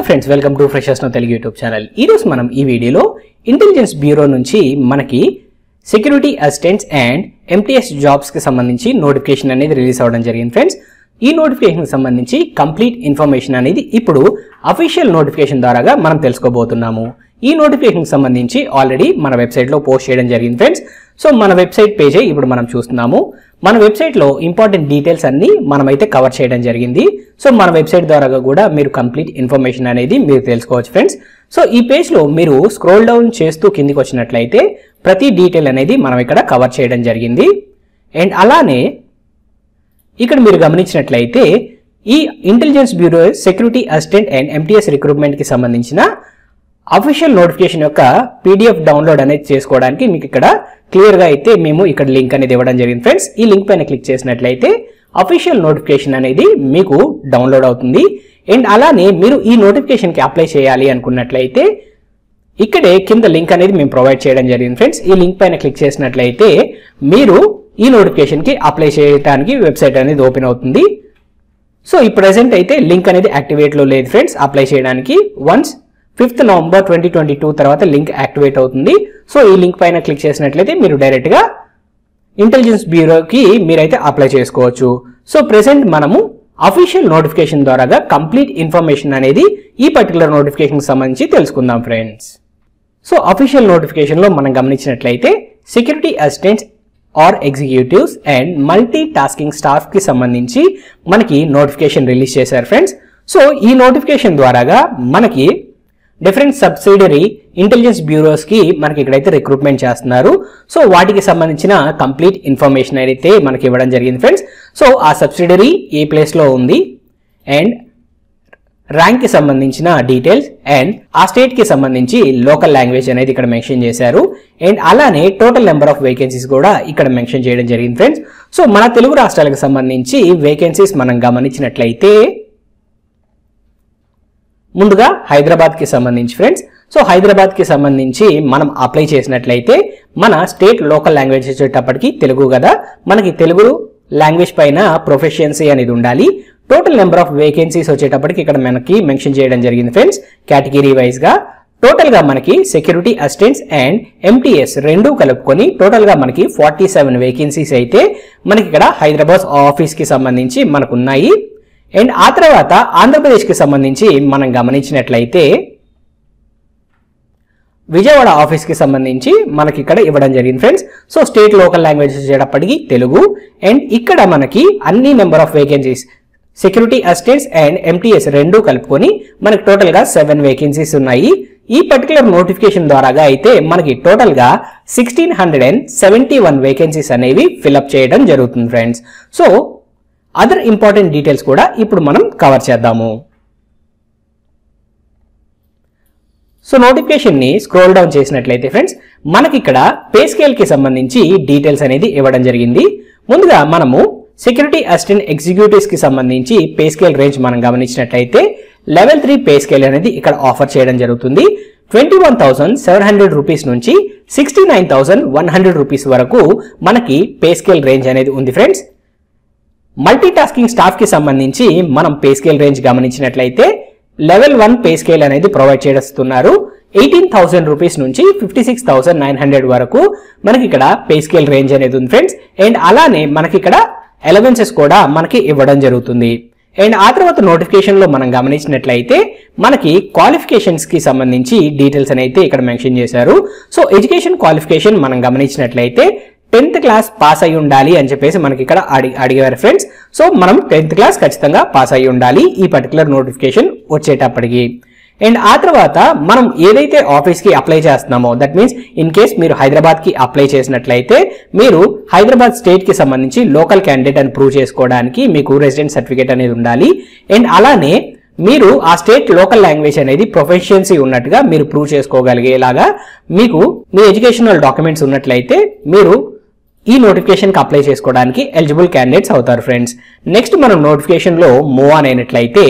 hi friends welcome to freshers now Telugu YouTube channel ఈరోజు మనం ఈ వీడియోలో ఇంటెలిజెన్స్ బ్యూరో నుంచి మనకి సెక్యూరిటీ అసిస్టెంట్స్ అండ్ ఎంటీఎస్ జాబ్స్కి సంబంధించి నోటిఫికేషన్ అనేది రిలీజ్ అవ్వడం జరిగింది ఫ్రెండ్స్ ఈ నోటిఫికేషన్కి సంబంధించి కంప్లీట్ ఇన్ఫర్మేషన్ అనేది ఇప్పుడు అఫీషియల్ నోటిఫికేషన్ ద్వారాగా మనం తెలుసుకోబోతున్నాము ఈ నోటిఫికేషన్కి సంబంధించి ఆల్రెడీ మన వెబ్సైట్లో పోస్ట్ చేయడం జరిగింది ఫ్రెండ్స్ సో మన వెబ్సైట్ పేజే ఇప్పుడు మనం చూస్తున్నాము మన వెబ్సైట్లో ఇంపార్టెంట్ డీటెయిల్స్ అన్ని మనమైతే కవర్ చేయడం జరిగింది సో మన వెబ్సైట్ ద్వారా కూడా మీరు కంప్లీట్ ఇన్ఫర్మేషన్ అనేది మీరు తెలుసుకోవచ్చు ఫ్రెండ్స్ సో ఈ పేజ్లో మీరు స్క్రోల్ డౌన్ చేస్తూ కిందికి వచ్చినట్లయితే ప్రతి డీటెయిల్ అనేది మనం ఇక్కడ కవర్ చేయడం జరిగింది అండ్ అలానే ఇక్కడ మీరు గమనించినట్లయితే ఈ intelligence bureau security assistant and MTS రిక్రూట్మెంట్కి సంబంధించిన అఫీషియల్ నోటిఫికేషన్ యొక్క పీడిఎఫ్ డౌన్లోడ్ అనేది చేసుకోవడానికి మీకు ఇక్కడ క్లియర్గా అయితే మేము ఇక్కడ లింక్ అనేది ఇవ్వడం జరిగింది ఫ్రెండ్స్ ఈ లింక్ పైన క్లిక్ చేసినట్లయితే అఫీషియల్ నోటిఫికేషన్ అనేది మీకు డౌన్లోడ్ అవుతుంది అండ్ అలానే మీరు ఈ నోటిఫికేషన్కి అప్లై చేయాలి అనుకున్నట్లయితే ఇక్కడే కింద లింక్ అనేది మేము ప్రొవైడ్ చేయడం జరిగింది ఫ్రెండ్స్ ఈ లింక్ పైన క్లిక్ చేసినట్లయితే మీరు ఈ నోటిఫికేషన్కి అప్లై చేయడానికి వెబ్సైట్ అనేది ఓపెన్ అవుతుంది సో ఈ ప్రెసెంట్ అయితే లింక్ అనేది యాక్టివేట్లో లేదు ఫ్రెండ్స్ అప్లై చేయడానికి once fifth November twenty twenty two తర్వాత లింక్ యాక్టివేట్ అవుతుంది సో ఈ లింక్ పైన క్లిక్ చేసినట్లయితే మీరు డైరెక్ట్గా ఇంటెలిజెన్స్ బ్యూరోకి మీరైతే అప్లై చేసుకోవచ్చు సో ప్రెసెంట్ మనము అఫీషియల్ నోటిఫికేషన్ ద్వారాగా కంప్లీట్ ఇన్ఫర్మేషన్ అనేది ఈ పర్టికులర్ నోటిఫికేషన్ సంబంధించి తెలుసుకుందాం ఫ్రెండ్స్ సో అఫీషియల్ నోటిఫికేషన్లో మనం గమనించినట్లయితే security assistants or executives and multi tasking స్టాఫ్కి సంబంధించి మనకి నోటిఫికేషన్ రిలీజ్ చేశారు ఫ్రెండ్స్ సో ఈ నోటిఫికేషన్ ద్వారాగా మనకి డిఫరెంట్ సబ్సిడరీ ఇంటెలిజెన్స్ బ్యూరోస్కి మనకి ఇక్కడైతే రిక్రూట్మెంట్ చేస్తున్నారు సో వాటికి సంబంధించిన కంప్లీట్ ఇన్ఫర్మేషన్ అయితే మనకి ఇవ్వడం జరిగింది ఫ్రెండ్స్ సో ఆ సబ్సిడరీ ఏ ప్లేస్లో ఉంది అండ్ ర్యాంక్కి సంబంధించిన డీటెయిల్స్ అండ్ ఆ స్టేట్కి సంబంధించి లోకల్ లాంగ్వేజ్ అనేది ఇక్కడ మెన్షన్ చేశారు అండ్ అలానే టోటల్ నెంబర్ ఆఫ్ వేకెన్సీస్ కూడా ఇక్కడ మెన్షన్ చేయడం జరిగింది ఫ్రెండ్స్ సో మన తెలుగు రాష్ట్రాలకు సంబంధించి వేకెన్సీస్ మనం గమనించినట్లయితే ముందుగా హైదరాబాద్కి సంబంధించి ఫ్రెండ్స్ సో హైదరాబాద్కి సంబంధించి మనం అప్లై చేసినట్లయితే మన స్టేట్ లోకల్ లాంగ్వేజ్ వచ్చేటప్పటికి తెలుగు కదా మనకి తెలుగు లాంగ్వేజ్ పైన ప్రొఫెషియన్సీ అనేది ఉండాలి టోటల్ నెంబర్ ఆఫ్ వేకెన్సీస్ వచ్చేటప్పటికి ఇక్కడ మనకి మెన్షన్ చేయడం జరిగింది ఫ్రెండ్స్ కేటగిరీ వైజ్గా టోటల్గా మనకి సెక్యూరిటీ అసిస్టెంట్స్ అండ్ ఎంటీఎస్ రెండు కలుపుకొని టోటల్గా మనకి ఫార్టీ సెవెన్ వేకెన్సీస్ అయితే మనకి ఇక్కడ హైదరాబాద్ ఆఫీస్కి సంబంధించి మనకు ఉన్నాయి అండ్ ఆ తర్వాత ఆంధ్రప్రదేశ్కి సంబంధించి మనం గమనించినట్లయితే విజయవాడ ఆఫీస్కి సంబంధించి మనకి ఇక్కడ ఇవ్వడం జరిగింది friends so state local language వచ్చేటప్పటికి తెలుగు అండ్ ఇక్కడ మనకి అన్ని number of vacancies security assistants and MTS రెండు కలుపుకొని మనకి టోటల్గా సెవెన్ వేకెన్సీస్ ఉన్నాయి ఈ పర్టికులర్ నోటిఫికేషన్ ద్వారాగా అయితే మనకి టోటల్గా sixteen hundred and seventy one vacancies అనేవి ఫిలప్ చేయడం జరుగుతుంది friends so other important details కూడా ఇప్పుడు మనం కవర్ చేద్దాము సో నోటిఫికేషన్ని స్క్రోల్ డౌన్ చేసినట్లయితే ఫ్రెండ్స్ మనకి ఇక్కడ పే స్కేల్కి సంబంధించి డీటెయిల్స్ అనేది ఇవ్వడం జరిగింది ముందుగా మనము సెక్యూరిటీ అసిస్టెంట్ ఎగ్జిక్యూటివ్స్కి సంబంధించి పే స్కేల్ రేంజ్ మనం గమనించినట్లయితే లెవెల్ త్రీ పే స్కేల్ అనేది ఇక్కడ ఆఫర్ చేయడం జరుగుతుంది twenty one thousand seven hundred rupees నుంచి sixty nine thousand one hundred rupees వరకు మనకి పే స్కేల్ రేంజ్ అనేది ఉంది ఫ్రెండ్స్ మల్టీ టాస్కింగ్ స్టాఫ్ కి సంబంధించి మనం పే స్కేల్ రేంజ్ గమనించినట్లయితే లెవెల్ వన్ పే స్కేల్ అనేది ప్రొవైడ్ చేస్తున్నారు ఎయిటీన్ థౌసండ్ రూపీస్ నుంచి fifty six thousand nine hundred వరకు మనకి ఇక్కడ పే స్కేల్ రేంజ్ అనేది ఉంది ఫ్రెండ్స్ అండ్ అలానే మనకి ఇక్కడ ఎలవెన్సెస్ కూడా మనకి ఇవ్వడం జరుగుతుంది అండ్ ఆ తర్వాత నోటిఫికేషన్ లో మనం గమనించినట్లయితే మనకి క్వాలిఫికేషన్స్ కి సంబంధించి డీటెయిల్స్ అయితే ఇక్కడ మెన్షన్ చేశారు సో ఎడ్యుకేషన్ క్వాలిఫికేషన్ మనం గమనించినట్లయితే టెన్త్ క్లాస్ పాస్ అయి ఉండాలి అని చెప్పేసి మనకి ఇక్కడ అడిగి అడిగారు ఫ్రెండ్స్ సో మనం టెన్త్ క్లాస్ ఖచ్చితంగా పాస్ అయి ఉండాలి ఈ పర్టికులర్ నోటిఫికేషన్ వచ్చేటప్పటికి అండ్ ఆ తర్వాత మనం ఏదైతే ఆఫీస్కి అప్లై చేస్తున్నామో దట్ మీన్స్ ఇన్ కేస్ మీరు హైదరాబాద్కి అప్లై చేసినట్లయితే మీరు హైదరాబాద్ స్టేట్కి సంబంధించి లోకల్ క్యాండిడేట్ అని ప్రూవ్ చేసుకోవడానికి మీకు రెసిడెంట్ సర్టిఫికేట్ అనేది ఉండాలి అండ్ అలానే మీరు ఆ స్టేట్ లోకల్ లాంగ్వేజ్ అనేది ప్రొఫెషియన్సీ ఉన్నట్టుగా మీరు ప్రూవ్ చేసుకోగలిగేలాగా మీకు మీ ఎడ్యుకేషనల్ డాక్యుమెంట్స్ ఉన్నట్లయితే మీరు ఈ నోటిఫికేషన్కి అప్లై చేసుకోవడానికి ఎలిజిబుల్ క్యాండిడేట్స్ అవుతారు ఫ్రెండ్స్ నెక్స్ట్ మనం నోటిఫికేషన్లో మూవ్ ఆన్ అయినట్లయితే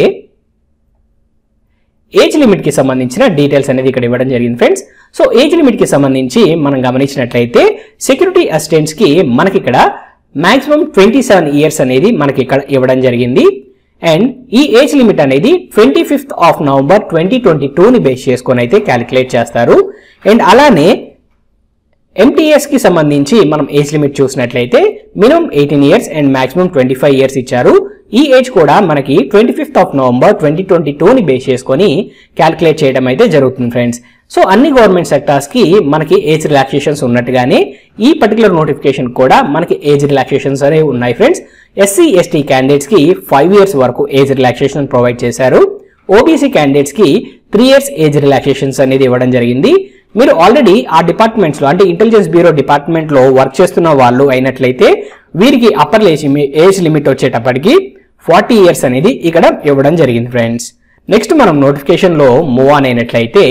ఏజ్ లిమిట్కి సంబంధించిన డీటెయిల్స్ అనేది ఇక్కడ ఇవ్వడం జరిగింది ఫ్రెండ్స్ సో ఏజ్ లిమిట్కి సంబంధించి మనం గమనించినట్లయితే సెక్యూరిటీ అసిస్టెంట్స్కి మనకి ఇక్కడ మాక్సిమం ట్వంటీ సెవెన్ ఇయర్స్ అనేది మనకి ఇక్కడ ఇవ్వడం జరిగింది అండ్ ఈ ఏజ్ లిమిట్ అనేది twenty fifth of November twenty twenty టూని బేస్ చేసుకొని అయితే క్యాలిక్యులేట్ చేస్తారు అండ్ అలానే ఎంటీఎస్ కి సంబంధించి మనం ఏజ్ లిమిట్ చూసినట్లయితే minimum eighteen years and maximum twenty five years ఇచ్చారు ఈ ఏజ్ కూడా మనకి twenty fifth of November twenty twenty టూని బేస్ చేసుకొని క్యాలిక్యులేట్ చేయడం అయితే జరుగుతుంది ఫ్రెండ్స్ సో అన్ని గవర్నమెంట్ సెక్టార్స్ కి మనకి ఏజ్ రిలాక్సేషన్స్ ఉన్నట్టుగానే ఈ పర్టికులర్ నోటిఫికేషన్ కూడా మనకి ఏజ్ రిలాక్సేషన్స్ అనేవి ఉన్నాయి ఫ్రెండ్స్ ఎస్సీ ఎస్టీ క్యాండిడేట్స్ కి ఫైవ్ ఇయర్స్ వరకు ఏజ్ రిలాక్సేషన్ ప్రొవైడ్ చేశారు ఓబీసీ క్యాండిడేట్స్ కి త్రీ ఇయర్స్ ఏజ్ రిలాక్సేషన్స్ అనేది ఇవ్వడం జరిగింది మీరు ఆల్రెడీ ఆ డిపార్ట్మెంట్స్ లో అంటే ఇంటెలిజెన్స్ బ్యూరో డిపార్ట్మెంట్ లో వర్క్ చేస్తున్న వాళ్ళు అయినట్లయితే వీరికి అప్పర్ ఏజ్ ఏజ్ లిమిట్ వచ్చేటప్పటికి ఫార్టీ ఇయర్స్ అనేది ఇక్కడ ఇవ్వడం జరిగింది ఫ్రెండ్స్ నెక్స్ట్ మనం నోటిఫికేషన్ లో మూవ్ ఆన్ అయినట్లయితే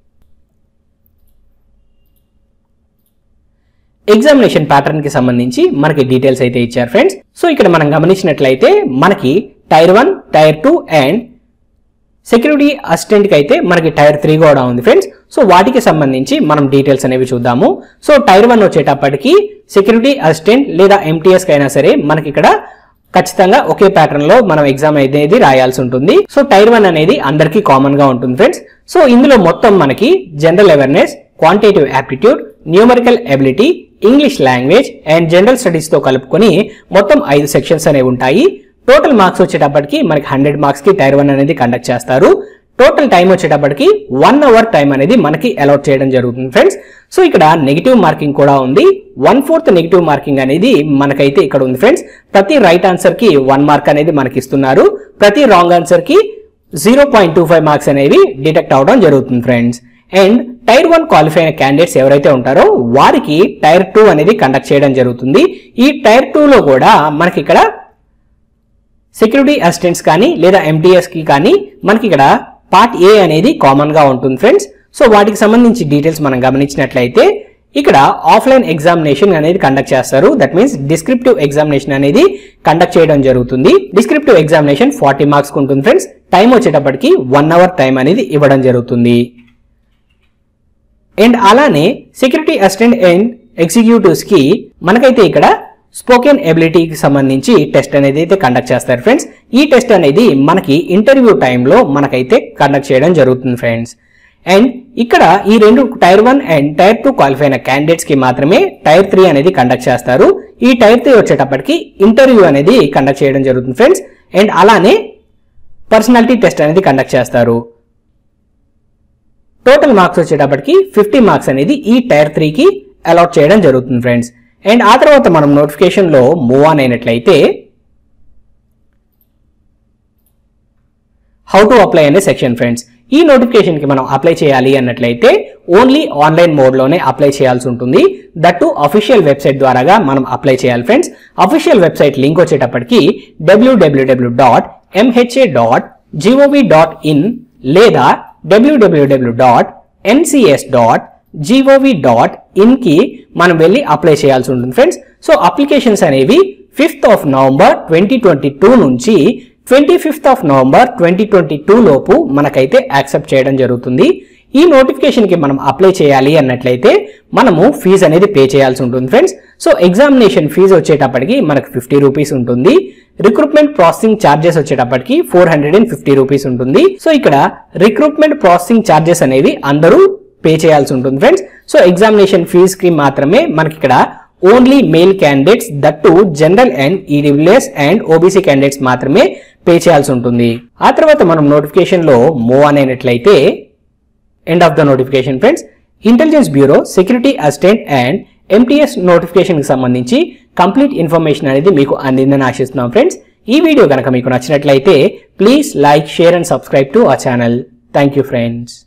ఎగ్జామినేషన్ ప్యాటర్న్ కి సంబంధించి మనకి డీటెయిల్స్ అయితే ఇచ్చారు ఫ్రెండ్స్ సో ఇక్కడ మనం గమనించినట్లయితే మనకి tier one tier two and security assistant కి అయితే మనకి టైర్ త్రీ కూడా ఉంది ఫ్రెండ్స్ సో వాటికి సంబంధించి మనం డీటెయిల్స్ అనేవి చూద్దాము సో టైర్ వన్ వచ్చేటప్పటికి సెక్యూరిటీ అసిస్టెంట్ లేదా ఎంటీఎస్ కి అయినా సరే మనకి ఇక్కడ ఖచ్చితంగా ఒకే ప్యాటర్న్ లో మనం ఎగ్జామ్ అనేది రాయాల్సి ఉంటుంది సో టైర్ వన్ అనేది అందరికీ కామన్ గా ఉంటుంది ఫ్రెండ్స్ సో ఇందులో మొత్తం మనకి general awareness quantitative aptitude numerical ability English language and general studies తో కలుపుకొని మొత్తం ఐదు సెక్షన్స్ అనేవి ఉంటాయి టోటల్ మార్క్స్ వచ్చేటప్పటికి మనకి హండ్రెడ్ మార్క్స్ కి టైర్ వన్ అనేది కండక్ట్ చేస్తారు టోటల్ టైం వచ్చేటప్పటికి వన్ అవర్ టైం అనేది మనకి అలాట్ చేయడం జరుగుతుంది ఫ్రెండ్స్ సో ఇక్కడ నెగిటివ్ మార్కింగ్ కూడా ఉంది వన్ ఫోర్త్ నెగిటివ్ మార్కింగ్ అనేది మనకైతే ఇక్కడ ఉంది ఫ్రెండ్స్ ప్రతి రైట్ ఆన్సర్ కి వన్ మార్క్ అనేది మనకి ఇస్తున్నారు ప్రతి రాంగ్ ఆన్సర్ కి zero point two five marks అనేవి డిటెక్ట్ అవడం జరుగుతుంది friends and tier one qualify అయిన క్యాండిడేట్స్ ఎవరైతే ఉంటారో వారికి టైర్ టూ అనేది కండక్ట్ చేయడం జరుగుతుంది ఈ టైర్ టూ లో కూడా మనకి ఇక్కడ సెక్యూరిటీ అసిస్టెంట్స్ కానీ లేదా ఎంటీఎస్ కి కానీ మనకి ఇక్కడ పార్ట్ ఏ అనేది కామన్ గా ఉంటుంది ఫ్రెండ్స్ సో వాటికి సంబంధించి డీటెయిల్స్ మనం గమనించినట్లయితే ఇక్కడ ఆఫ్లైన్ ఎగ్జామినేషన్ అనేది కండక్ట్ చేస్తారు దట్ మీన్స్ డిస్క్రిప్టివ్ ఎగ్జామినేషన్ అనేది కండక్ట్ చేయడం జరుగుతుంది డిస్క్రిప్టివ్ ఎగ్జామినేషన్ ఫార్టీ మార్క్స్ ఉంటుంది ఫ్రెండ్స్ టైం వచ్చేటప్పటికి వన్ అవర్ టైం అనేది ఇవ్వడం జరుగుతుంది అండ్ అలానే సెక్యూరిటీ అసిస్టెంట్ అండ్ ఎగ్జిక్యూటివ్స్ కి మనకైతే ఇక్కడ స్పోకెన్ ఎబిలిటీకి సంబంధించి టెస్ట్ అనేది అయితే కండక్ట్ చేస్తారు ఫ్రెండ్స్ ఈ టెస్ట్ అనేది మనకి ఇంటర్వ్యూ టైంలో మనకైతే కండక్ట్ చేయడం జరుగుతుంది ఫ్రెండ్స్ అండ్ ఇక్కడ ఈ రెండు tier one and tier two qualify అయిన క్యాండిడేట్స్ కి మాత్రమే టైర్ త్రీ అనేది కండక్ట్ చేస్తారు ఈ టైర్ త్రీ వచ్చేటప్పటికి ఇంటర్వ్యూ అనేది కండక్ట్ చేయడం జరుగుతుంది ఫ్రెండ్స్ అండ్ అలానే పర్సనాలిటీ టెస్ట్ అనేది కండక్ట్ చేస్తారు టోటల్ మార్క్స్ వచ్చేటప్పటికి ఫిఫ్టీ మార్క్స్ అనేది ఈ టైర్ త్రీకి అలాట్ చేయడం జరుగుతుంది ఫ్రెండ్స్ అండ్ ఆ తర్వాత మనం నోటిఫికేషన్ లో మూవ్ ఆన్ అయినట్లయితే హౌ టు అప్లై అనే సెక్షన్ ఫ్రెండ్స్ ఈ నోటిఫికేషన్ కి మనం అప్లై చేయాలి అన్నట్లయితే ఓన్లీ ఆన్లైన్ మోడ్ లోనే అప్లై చేయాల్సి ఉంటుంది దట్టు అఫీషియల్ వెబ్సైట్ ద్వారాగా మనం అప్లై చేయాలి ఫ్రెండ్స్ అఫీషియల్ వెబ్సైట్ లింక్ వచ్చేటప్పటికి WWW dot MHA dot GOV dot in లేదా WWW dot NCS dot GOV dot in కి మనం వెళ్ళి అప్లై చేయాల్సి ఉంటుంది ఫ్రెండ్స్ సో అప్లికేషన్స్ అనేవి fifth of November twenty twenty two నుంచి twenty fifth of November twenty twenty two లోపు మనకైతే యాక్సెప్ట్ చేయడం జరుగుతుంది ఈ నోటిఫికేషన్ కి మనం అప్లై చేయాలి అన్నట్లయితే మనము ఫీజు అనేది పే చేయాల్సి ఉంటుంది ఫ్రెండ్స్ సో ఎగ్జామినేషన్ ఫీజు వచ్చేటప్పటికి మనకు ఫిఫ్టీ రూపీస్ ఉంటుంది రిక్రూట్మెంట్ ప్రాసెసింగ్ ఛార్జెస్ వచ్చేటప్పటికి four hundred and fifty rupees ఉంటుంది సో ఇక్కడ రిక్రూట్మెంట్ ప్రాసెసింగ్ ఛార్జెస్ అనేవి అందరూ పే చేయాల్సి ఉంటుంది ఫ్రెండ్స్ సో ఎగ్జామినేషన్ ఫీజ్ కి మాత్రమే మనకి ఇక్కడ only male candidates that general and EWS and OBC candidates మాత్రమే పే చేయాల్సి ఉంటుంది ఆ తర్వాత మనం నోటిఫికేషన్ లో మూవ్ ఆన్ అయినట్లయితే end of the notification friends intelligence bureau security assistant and MTS notification కి సంబంధించి కంప్లీట్ ఇన్ఫర్మేషన్ అనేది మీకు అందిందని ఆశిస్తున్నాం ఫ్రెండ్స్ ఈ వీడియో కనుక మీకు నచ్చినట్లయితే please like share and subscribe to our channel thank you friends